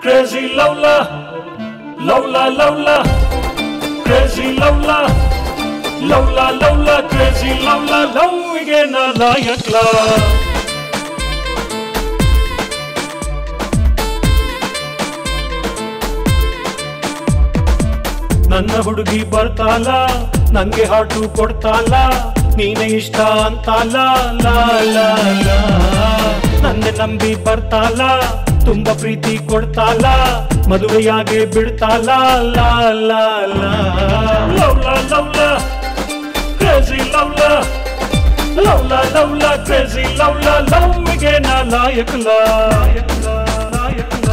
Crazy Lola, Lola Lola, Crazy Lola, Lola Lola, Crazy Lola, ಲವ್ವಿಗೆ ನಾಯಕಲ ನನ್ನ ಹುಡುಗಿ ಬರ್ತಾಲ ನಂಗೆ ಹಾಟು ಕೊಡ್ತಾಲ ನೀನೆ ಇಷ್ಟ ಅಂತಾಲ ಲಾ ಲಾ ಲಾ ನನ್ನೆ ನಂಬಿ ಬರ್ತಾಲ ತುಂಬಾ ಪ್ರೀತಿ ಕೊಡ್ತಾಲ ಮದುವೆಯಾಗೆ ಬಿಡ್ತಾಲ ಲಾ ಲಾ ಲಾ ಲವ್ಲ ಲವ್ಲ ಕ್ರೇಜಿ ಲವ್ಲ ಲವ್ಲ ಲವ್ಲ ಕ್ರೇಜಿ ಲವ್ಲ ಲವ್ಗೆ ನಾ ಲಾಯಕಲ ಲಾಯಕಲ ಲಾಯಕಲ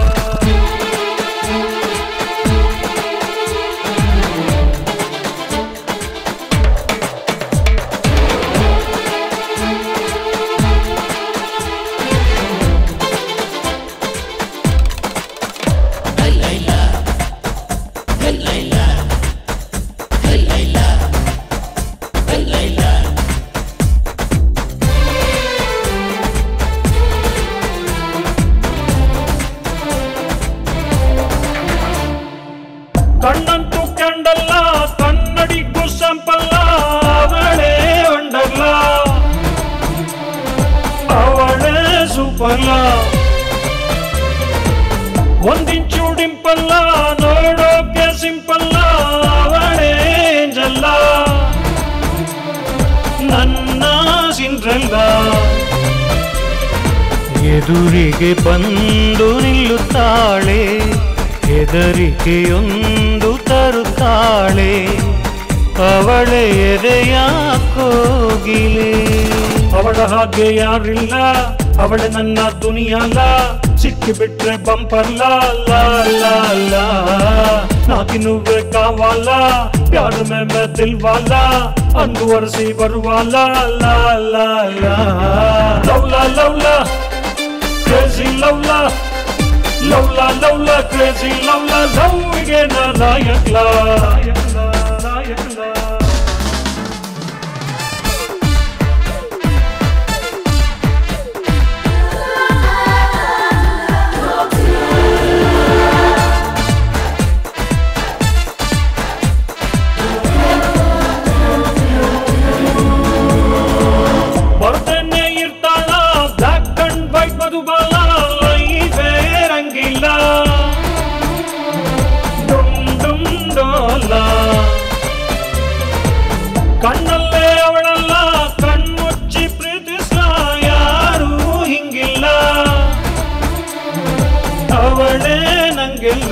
ಕಣ್ಣಂತೂ ಕಂಡಲ್ಲ ಕನ್ನಡಿಗೂ ಸಂಪಲ್ಲ ಅವಳೇ ಒಂಡಲ್ಲ ಅವಳೇ ಸೂಪರ್ಲ ಒಂದಿಂಚು ಡಿಂಪಲ್ಲ ನೋಡೋಕೆ ಸಿಂಪಲ್ಲ ಅವಳೇ ಏಂಜಲ್ಲ ನನ್ನ ಸಿಂಡ್ರಲ್ಲ ಎದುರಿಗೆ ಬಂದು ನಿಲ್ಲುತ್ತಾಳೆ ಹೆದರಿಕೆಯೊಂದು ತರುತ್ತಾಳೆ ಅವಳೆ ಎದೆಯ ಕೋಗಿಲೆ ಅವಳ ಹಾಗೆ ಯಾರಿಲ್ಲ ಅವಳೆ ನನ್ನ ದುನಿಯಲ್ಲ ಸಿಕ್ಕಿ ಬಿಟ್ರೆ ಬಂಪರ್ಲ ಲಾ ಲಾ ಲಾ ನಾಕಿ ನುವ್ವೆ ಕಾವಾಲ ಪ್ಯಾರ ಮೇ ಮೇ ದಿಲ್ವಾಲ ಅಂದುವರಿಸಿ ಬರುವಾಲ ಲಾ ಲಾ ಲಾ ಲವ್ಲ ಲವ್ಲ ಕ್ರೇಜಿ ಲವ್ಲ ಲವ್ಲ ಲವ್ಲ ಕ್ರೇಜಿ ಲವ್ಲ ಲವ್ಗೆ ನಾಯಕಲ ನಾಯಕಲ ನಾಯಕಲ ಬರ್ದೇನೆ ಇರ್ತಾಳ ಬ್ಲಾಕ್ ಅಂಡ್ ವೈಟ್ ಮಧುಬಾಲ ಲೈಫೇ ರಂಗಿಲ್ಲ ಡುಮ್ ಡುಮ್ ಡೋಲ ಕಣ್ಣಲ್ಲೇ ಅವಳಲ್ಲ ಕಣ್ಮುಚ್ಚಿ ಪ್ರೀತಿಸ ಯಾರೂ ಹಿಂಗಿಲ್ಲ ಅವಳೇ ನಂಗಿಲ್ಲ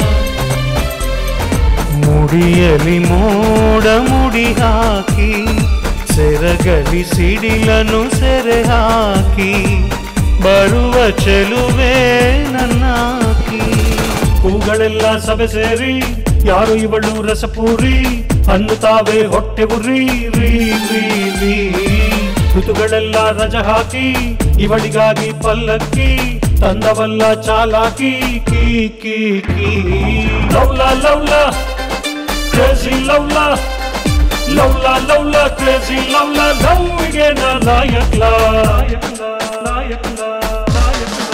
ಮುಡಿಯಲಿ ಮೋಡ ಮುಡಿ ಹಾಕಿ ಸೆರಗಲಿ ಸಿಡಿಲನು ಸೆರೆ ಹಾಕಿ ಬರುವ ಚೆಲುವೆ ನನ್ನಾಕಿ ಹೂಗಳೆಲ್ಲ ಸಭೆ ಸೇರಿ ಯಾರು ಇವಳು ರಸಪೂರಿ ಅನ್ನುತ್ತಾವೆ ಹೊಟ್ಟೆ ಉರಿ ರೀ ರೀ ರೀ ಋತುಗಳೆಲ್ಲ ರಜ ಹಾಕಿ ಇವಳಿಗಾಗಿ ಪಲ್ಲಕ್ಕಿ ತಂದವಲ್ಲ ಚಾಲಾಕಿ ಕೀ ಕೀ ಕೀ ಲವ್ಲ ಲವ್ಲ ಕ್ರೇಜಿ ಲವ್ಲ ಲವ್ಲ ಲವ್ಲ ಕ್ರೇಜಿ ಲವ್ಲ ಲವ್ಗೆ ನಾಯಕಲ ನಾಯಕಲ ನಾಯಕಲ ನಾಯಕಲ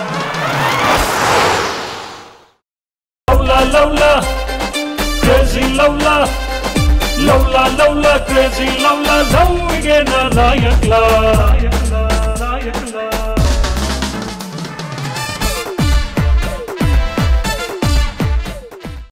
ಲವ್ಲ ಲವ್ಲ ಕ್ರೇಜಿ ಲವ್ಲ ಲವ್ಲ ಲವ್ಲ ಕ್ರೇಜಿ ಲವ್ಲ ಲವ್ಗೆ ನಾಯಕಲ ನಾಯಕಲ